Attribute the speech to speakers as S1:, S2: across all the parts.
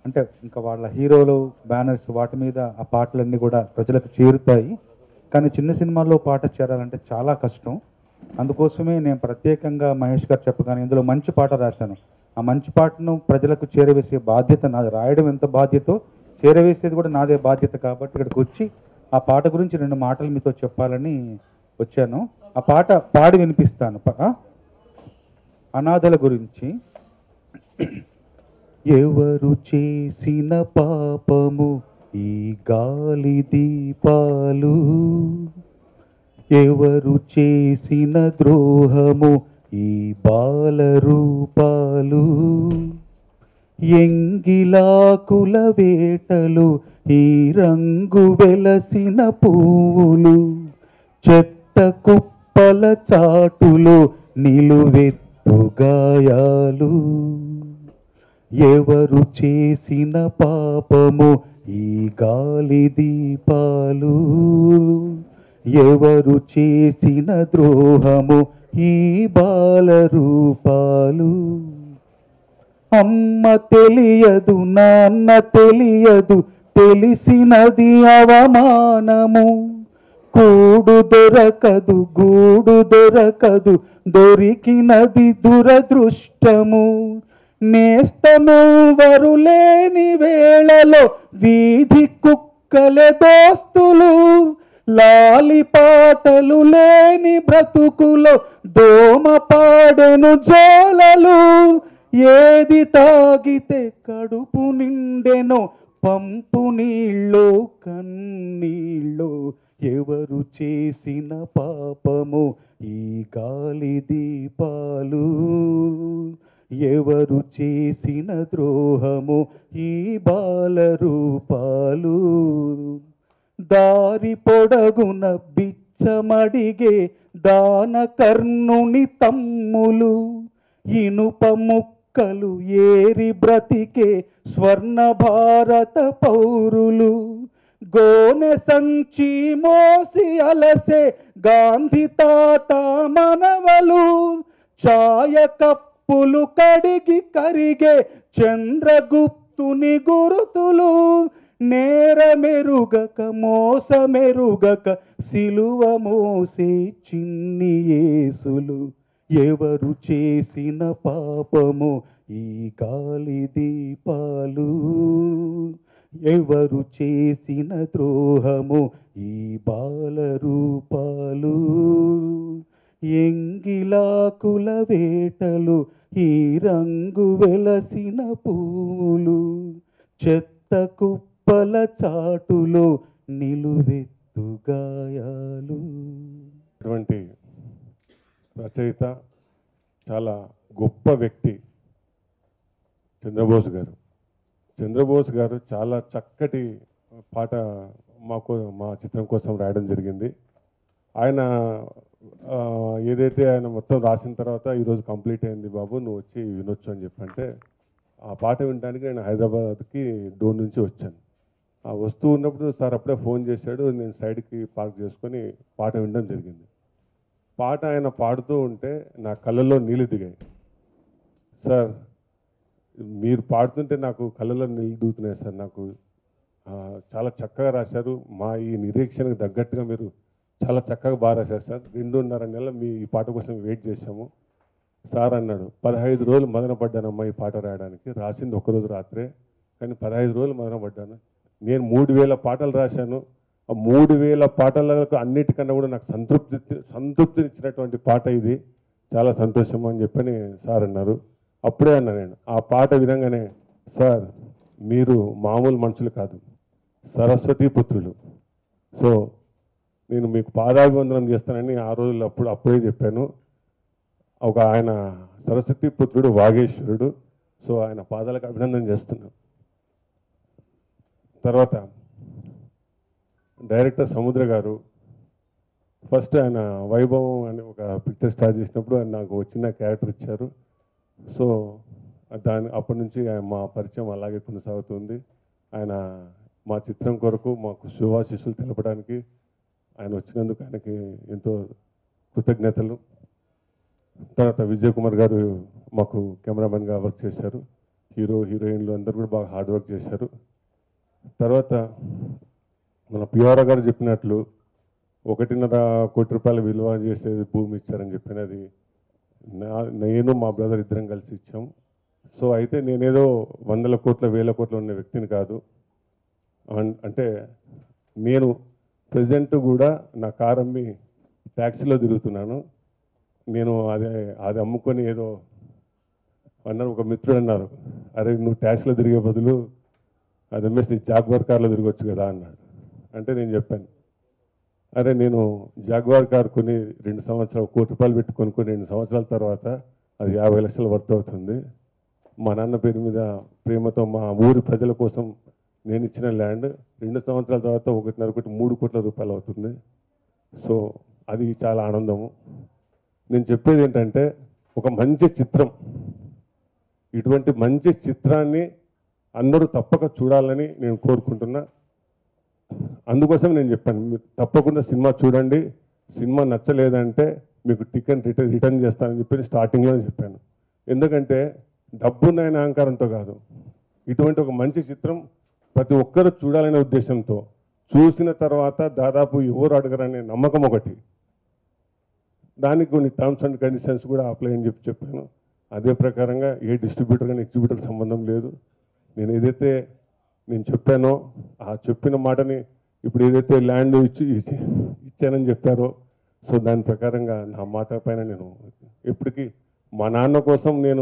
S1: అంటే ఇంకా వాళ్ళ హీరోలు బ్యానర్స్ వాటి మీద ఆ పాటలన్నీ కూడా ప్రజలకు చేరుతాయి కానీ చిన్న సినిమాల్లో పాట చేరాలంటే చాలా కష్టం అందుకోసమే నేను ప్రత్యేకంగా మహేష్ గారు చెప్పగానే ఇందులో మంచి పాట రాశాను ఆ మంచి పాటను ప్రజలకు చేరవేసే బాధ్యత నాది రాయడం ఎంత బాధ్యతో చేరవేసేది కూడా నాదే బాధ్యత కాబట్టి ఇక్కడికి వచ్చి ఆ పాట గురించి రెండు మాటలు మీతో చెప్పాలని వచ్చాను ఆ పాట పాడి వినిపిస్తాను ప- ఆ? అనాథల గురించి ఎవరు చేసిన పాపము ఈ గాలి దీపాలు ఎవరు చేసిన ద్రోహము ఈ బాల రూపాలు ఎంగిలాకుల వేటలు ఈ రంగు వెలసిన పువ్వులు చెత్త కుప్పల చాటులో నిలువెత్తు గాయాలు ఎవరు చేసిన పాపము ఈ గాలి దీపాలు ఎవరు చేసిన ద్రోహము ఈ బాల రూపాలు అమ్మ తెలియదు నాన్న తెలియదు తెలిసినది అవమానము కూడు దొరకదు గూడు దొరకదు దొరికినది దురదృష్టము నేస్తమెవరు లేని వేళలో వీధి కుక్కలే దోస్తులు లాలి పాటలు లేని బ్రతుకులో దోమ పాడెను జోలలు ఏది తాగితే కడుపు నిండెనో పంపు నీళ్ళు కన్నీళ్ళు ఎవరు చేసిన పాపము ఈ గాలి దీపాలు ఎవరు చేసిన ద్రోహము ఈ బాల రూపాలు దారి పొడగున బిచ్చమడిగే దాన కర్ణుని తమ్ములు ఇనుప ముక్కలు ఏరి బ్రతికే స్వర్ణ భారత పౌరులు గోనె సంచి మోసి అలసే గాంధీ తాత మనవలు ఛాయ కప్పులు కడిగి కరిగే చంద్రగుప్తుని గురుతులు నేరమెరుగక మోసమెరుగక సిలువ మోసే చిన్ని యేసులు ఎవరు చేసిన పాపము ఈ గాలి దీపాలు ఎవరు చేసిన ద్రోహము ఈ బాల రూపాలు ఎంగిలాకుల వేటలు ఈ రంగు వెలసిన పూలు చెత్త కుప్పల చాటులో నిలువెత్తు గాయాలు
S2: అటువంటి రచయిత చాలా గొప్ప వ్యక్తి చంద్రబోస్ గారు చంద్రబోస్ గారు చాలా చక్కటి పాట మాకు మా చిత్రం కోసం రాయడం జరిగింది ఆయన ఆ, ఏదైతే ఆయన మొత్తం రాసిన తర్వాత ఈరోజు కంప్లీట్ అయింది బాబు నువ్వు వచ్చి వినొచ్చు అని చెప్పంటే ఆ పాట వినడానికి నేను హైదరాబాద్కి డోర్ నుంచి వచ్చాను ఆ వస్తూ ఉన్నప్పుడు సార్ అప్పుడే ఫోన్ చేశాడు నేను సైడ్కి పార్క్ చేసుకొని పాట వినడం జరిగింది పాట ఆయన పాడుతూ ఉంటే నా కళ్ళల్లో నీళ్ళు దిగాయి సార్ మీరు పాడుతుంటే నాకు కళ్ళలో నీళ్ళు దిగుతున్నాయి సార్ నాకు ఆ, చాలా చక్కగా రాశారు మా ఈ నిరీక్షణకు తగ్గట్టుగా మీరు చాలా చక్కగా బాగా రాశారు సార్ రెండున్నర నెలలు మీ ఈ పాట కోసం వెయిట్ చేశాము సార్ అన్నాడు పదహైదు రోజులు మదన పడ్డానమ్మా ఈ పాట రాయడానికి రాసింది ఒకరోజు రాత్రే కానీ పదహైదు రోజులు మదన పడ్డాను నేను మూడు వేల పాటలు రాశాను ఆ మూడు వేల పాటలకు అన్నిటికన్నా కూడా నాకు సంతృప్తి సంతృప్తినిచ్చినటువంటి పాట ఇది చాలా సంతోషం అని చెప్పని సార్ అన్నారు అప్పుడే అన్నా నేను ఆ పాట విధంగానే సార్ మీరు మామూలు మనుషులు కాదు సరస్వతి పుత్రులు సో నేను మీకు పాదాభివందనం చేస్తానని ఆ రోజుల్లో అప్పుడు అప్పుడే చెప్పాను ఒక ఆయన సరస్వతి పుత్రుడు వాగేశ్వరుడు సో ఆయన పాదాలకు అభినందన చేస్తున్నాను తర్వాత డైరెక్టర్ సముద్ర గారు ఫస్ట్ ఆయన వైభవం అని ఒక పిక్చర్ స్టార్ట్ చేసినప్పుడు ఆయన నాకు వచ్చిన క్యారెక్టర్ ఇచ్చారు సో దాని అప్పటి నుంచి ఆయన మా పరిచయం అలాగే కొనసాగుతుంది ఆయన మా చిత్రం కొరకు మాకు శుభాశిస్సులు తెలపడానికి ఆయన వచ్చినందుకు ఆయనకి ఎంతో కృతజ్ఞతలు తర్వాత విజయ్ కుమార్ గారు మాకు కెమెరామెన్గా వర్క్ చేశారు హీరో హీరోయిన్లు అందరూ కూడా బాగా హార్డ్ వర్క్ చేశారు తర్వాత మన పిఆర్ గారు చెప్పినట్లు ఒకటిన్నర కోటి రూపాయల విలువ చేసేది భూమి ఇచ్చారని చెప్పినది నా నేను మా బ్రదర్ ఇద్దరం కలిసి ఇచ్చాం సో అయితే నేనేదో వందల కోట్ల వేల కోట్ల ఉన్న వ్యక్తిని కాదు అన్- అంటే నేను ప్రజెంట్ కూడా నా కార్ అమ్మి ట్యాక్సీలో తిరుగుతున్నాను నేను అదే అది అమ్ముకొని ఏదో అన్నారు ఒక మిత్రుడు అన్నారు అరే నువ్వు ట్యాక్సీలో తిరిగే బదులు అది అమ్మేసి జాగ్వార్ కార్లో తిరగొచ్చు కదా అన్నాడు అంటే నేను చెప్పాను అరే నేను జాగ్వార్ కార్ కొని రెండు సంవత్సరాలు కోటి రూపాయలు పెట్టి కొనుక్కొని రెండు సంవత్సరాల తర్వాత అది యాభై లక్షలు వర్త్ అవుతుంది మా నాన్న పేరు మీద ప్రేమతో మా ఊరి ప్రజల కోసం నేను ఇచ్చిన ల్యాండ్ రెండు సంవత్సరాల తర్వాత ఒకటిన్నర కోటి మూడు కోట్ల రూపాయలు అవుతుంది సో అది చాలా ఆనందము నేను చెప్పేది ఏంటంటే ఒక మంచి చిత్రం ఇటువంటి మంచి చిత్రాన్ని అందరూ తప్పక చూడాలని నేను కోరుకుంటున్నా అందుకోసం నేను చెప్పాను మీరు తప్పకుండా సినిమా చూడండి సినిమా నచ్చలేదంటే మీకు టికెట్ రిటర్న్ రిటర్న్ చేస్తానని చెప్పి స్టార్టింగ్లో చెప్పాను ఎందుకంటే డబ్బున్నైన అహంకారంతో కాదు ఇటువంటి ఒక మంచి చిత్రం ప్రతి ఒక్కరూ చూడాలనే ఉద్దేశంతో చూసిన తర్వాత దాదాపు ఎవరు అడగరనే నమ్మకం ఒకటి దానికి కొన్ని టర్మ్స్ అండ్ కండిషన్స్ కూడా అప్లై అని చెప్పి చెప్పాను అదే ప్రకారంగా ఏ డిస్ట్రిబ్యూటర్ కానీ ఎగ్జిబ్యూటర్ సంబంధం లేదు నేను ఏదైతే నేను చెప్పానో ఆ చెప్పిన మాటని ఇప్పుడు ఏదైతే ల్యాండ్ ఇచ్చి ఇచ్చి- ఇచ్చానని చెప్పారో సో దాని ప్రకారంగా నా మాట పైన నేను ఎప్పటికీ మా నాన్న కోసం నేను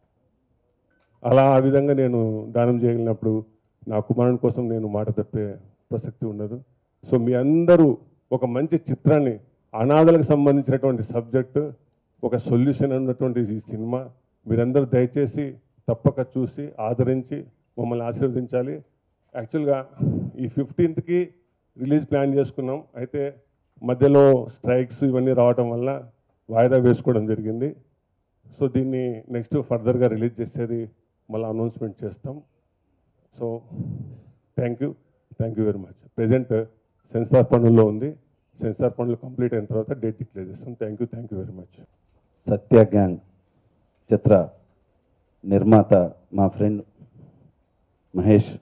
S2: అలా ఆ విధంగా నేను దానం చేయగలిగినప్పుడు నా కుమారుని కోసం నేను మాట తప్పే ప్రసక్తి ఉండదు సో మీ అందరూ ఒక మంచి చిత్రాన్ని అనాథలకు సంబంధించినటువంటి సబ్జెక్టు ఒక సొల్యూషన్ ఉన్నటువంటి ఈ సినిమా మీరందరూ దయచేసి తప్పక చూసి ఆదరించి మమ్మల్ని ఆశీర్వదించాలి యాక్చువల్గా ఈ ఫిఫ్టీన్త్కి రిలీజ్ ప్లాన్ చేసుకున్నాం అయితే మధ్యలో స్ట్రైక్స్ ఇవన్నీ రావటం వల్ల వాయిదా వేసుకోవడం జరిగింది సో దీన్ని నెక్స్ట్ ఫర్దర్గా రిలీజ్ చేసేది మళ్ళీ అనౌన్స్మెంట్ చేస్తాం so thank you thank you very much present censor పనుల్లో ఉంది సెన్సార్ పనులు కంప్లీట్ అయిన తర్వాత డేట్ డిక్లేర్ చేస్తాం thank you thank you very much
S3: Satya gang చిత్ర నిర్మాత మా ఫ్రెండ్ మహేష్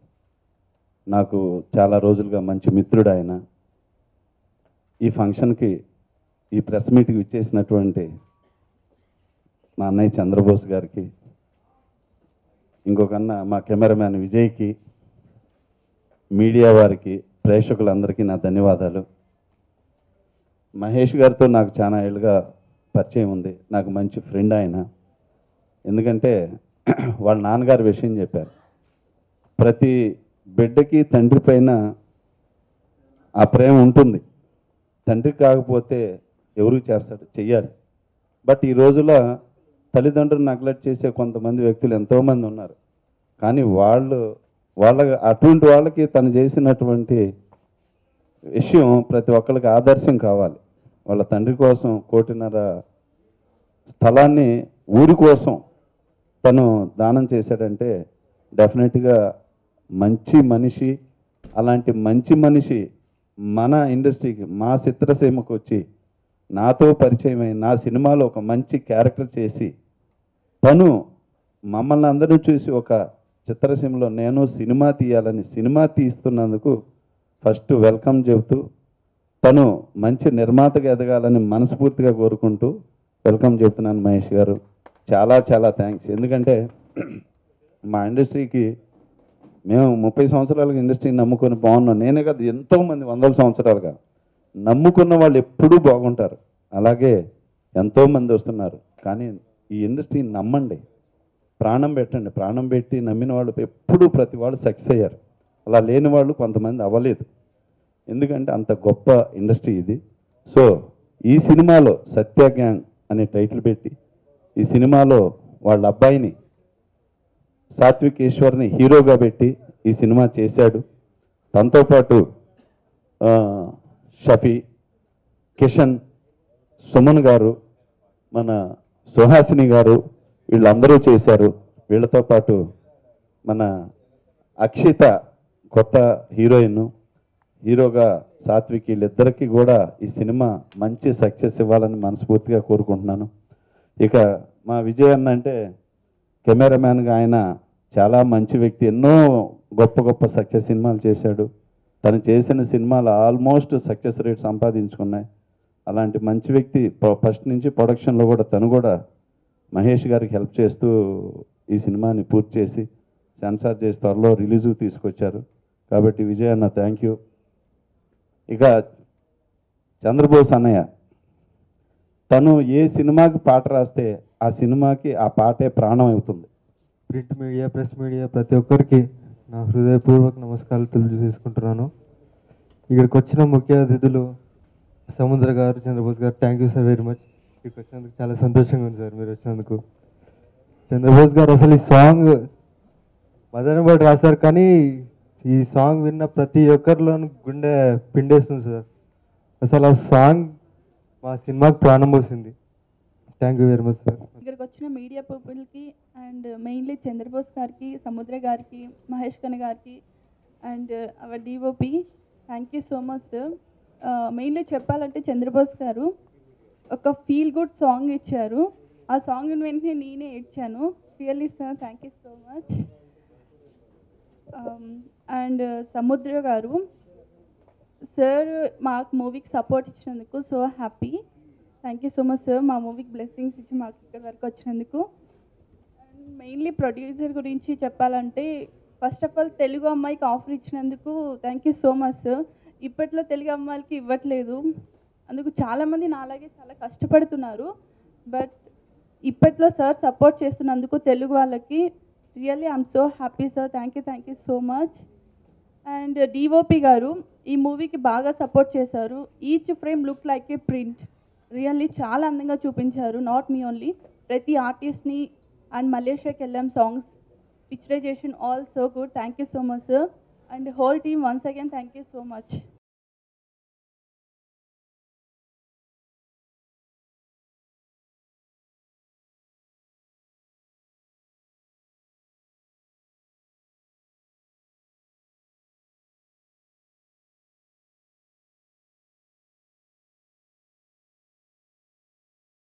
S3: నాకు చాలా రోజులుగా మంచి మిత్రుడు ఆయన ఈ ఫంక్షన్కి ఈ ప్రెస్ మీట్కి ఇచ్చేసినటువంటి మా అన్నయ్య చంద్రబోస్ గారికి ఇంకొక అన్న మా కెమెరామ్యాన్ విజయ్కి మీడియా వారికి ప్రేక్షకులందరికీ నా ధన్యవాదాలు మహేష్ గారితో నాకు చాలా ఏళ్ళుగా పరిచయం ఉంది నాకు మంచి ఫ్రెండ్ ఆయన ఎందుకంటే వాళ్ళ నాన్నగారి విషయం చెప్పారు ప్రతి బిడ్డకి తండ్రి పైన ఆ ప్రేమ ఉంటుంది తండ్రి కాకపోతే ఎవరికి చేస్తాడు చెయ్యాలి బట్ ఈ రోజుల తల్లిదండ్రులు నెగ్లెక్ట్ చేసే కొంతమంది వ్యక్తులు ఎంతోమంది ఉన్నారు కానీ వాళ్ళు వాళ్ళ అటువంటి వాళ్ళకి తను చేసినటువంటి విషయం ప్రతి ఒక్కరికి ఆదర్శం కావాలి వాళ్ళ తండ్రి కోసం కోటిన్నర స్థలాన్ని ఊరి కోసం తను దానం చేశాడంటే డెఫినెట్గా మంచి మనిషి అలాంటి మంచి మనిషి మన ఇండస్ట్రీకి మా చిత్రసీమకు వచ్చి నాతో పరిచయమై నా సినిమాలో ఒక మంచి క్యారెక్టర్ చేసి తను మమ్మల్ని అందరినీ చూసి ఒక చిత్రసీమలో నేను సినిమా తీయాలని సినిమా తీస్తున్నందుకు ఫస్ట్ వెల్కమ్ చెబుతూ తను మంచి నిర్మాతగా ఎదగాలని మనస్ఫూర్తిగా కోరుకుంటూ వెల్కమ్ చెప్తున్నాను మహేష్ గారు చాలా చాలా థ్యాంక్స్ ఎందుకంటే మా ఇండస్ట్రీకి మేము ముప్పై సంవత్సరాలుగా ఇండస్ట్రీని నమ్ముకొని బాగున్నాం నేనే కాదు ఎంతోమంది వందల సంవత్సరాలుగా నమ్ముకున్న వాళ్ళు ఎప్పుడూ బాగుంటారు అలాగే ఎంతోమంది వస్తున్నారు కానీ ఈ ఇండస్ట్రీని నమ్మండి ప్రాణం పెట్టండి ప్రాణం పెట్టి నమ్మిన వాళ్ళు ఎప్పుడూ ప్రతి వాళ్ళు సక్సెస్ అయ్యారు అలా లేని వాళ్ళు కొంతమంది అవ్వలేదు ఎందుకంటే అంత గొప్ప ఇండస్ట్రీ ఇది సో ఈ సినిమాలో సత్య గ్యాంగ్ అనే టైటిల్ పెట్టి ఈ సినిమాలో వాళ్ళ అబ్బాయిని సాత్విక్ ఈశ్వర్ని హీరోగా పెట్టి ఈ సినిమా చేశాడు తనతో పాటు ఆ, షఫీ కిషన్ సుమన్ గారు మన సుహాసిని గారు వీళ్ళందరూ చేశారు వీళ్ళతో పాటు మన అక్షిత కొత్త హీరోయిన్ హీరోగా సాత్విక్ వీళ్ళిద్దరికీ కూడా ఈ సినిమా మంచి సక్సెస్ ఇవ్వాలని మనస్ఫూర్తిగా కోరుకుంటున్నాను ఇక మా విజయ్ అన్న అంటే కెమెరామ్యాన్గా ఆయన చాలా మంచి వ్యక్తి ఎన్నో గొప్ప గొప్ప సక్సెస్ సినిమాలు చేశాడు తను చేసిన సినిమాలు ఆల్మోస్ట్ సక్సెస్ రేట్ సంపాదించుకున్నాయి అలాంటి మంచి వ్యక్తి ఫస్ట్ నుంచి ప్రొడక్షన్లో కూడా తను కూడా మహేష్ గారికి హెల్ప్ చేస్తూ ఈ సినిమాని పూర్తి చేసి సెన్సార్ చేసి త్వరలో రిలీజ్ తీసుకొచ్చారు కాబట్టి విజయ్ అన్న థ్యాంక్ యూ ఇక చంద్రబోస్ అన్నయ్య తను ఏ సినిమాకి పాట రాస్తే ఆ సినిమాకి ఆ పాటే ప్రాణం అవుతుంది
S4: ప్రింట్ మీడియా ప్రెస్ మీడియా ప్రతి ఒక్కరికి నా హృదయపూర్వక నమస్కారాలు తెలియజేసుకుంటున్నాను ఇక్కడికి వచ్చిన ముఖ్య అతిథులు సముద్ర garu Chandrabose garu thank you sir very much ఇక్కడికి వచ్చినందుకు చాలా సంతోషంగా ఉంది సార్ మీరు వచ్చినందుకు చంద్రబోస్ గారు అసలు ఈ సాంగ్ మదన్ బట్ రాశారు కానీ ఈ సాంగ్ విన్న ప్రతి ఒక్కరిలోనూ గుండె పిండేస్తుంది సార్ అసలు ఆ సాంగ్ మా సినిమాకి ప్రాణం పోసింది thank you very much sir
S5: ఇక్కడికి వచ్చిన మీడియా పీపుల్కి అండ్ మెయిన్లీ చంద్రబోస్ గారికి సముద్ర గారికి మహేష్ కన్న గారికి and our DOP thank you so much sir mainly చెప్పాలంటే చంద్రబోస్ గారు ఒక ఫీల్ గుడ్ సాంగ్ ఇచ్చారు ఆ సాంగ్ వెంటనే నేనే ఏడ్చాను really sir thank you so much and Samudra garu sir మాకు మూవీకి సపోర్ట్ ఇచ్చినందుకు so happy thank you so much sir మా మూవీకి బ్లెస్సింగ్స్ ఇచ్చి మాకు ఇక్కడ వరకు వచ్చినందుకు అండ్ మెయిన్లీ ప్రొడ్యూసర్ గురించి చెప్పాలంటే ఫస్ట్ ఆఫ్ ఆల్ తెలుగు అమ్మాయికి ఆఫర్ ఇచ్చినందుకు thank you so much sir ఇప్పట్లో తెలుగు అమ్మాయిలకి ఇవ్వట్లేదు అందుకు చాలామంది నాలాగే చాలా కష్టపడుతున్నారు బట్ ఇప్పట్లో సార్ సపోర్ట్ చేస్తున్నందుకు తెలుగు వాళ్ళకి really I'm so happy sir thank you thank you so much and DOP garu ఈ మూవీకి బాగా సపోర్ట్ చేశారు each frame look like a print really చాలా అందంగా చూపించారు నాట్ మీ ఓన్లీ ప్రతి ఆర్టిస్ట్ని అండ్ మలేషియాకి వెళ్ళాం songs picturisation all so good thank you so much sir and whole team once again thank you so much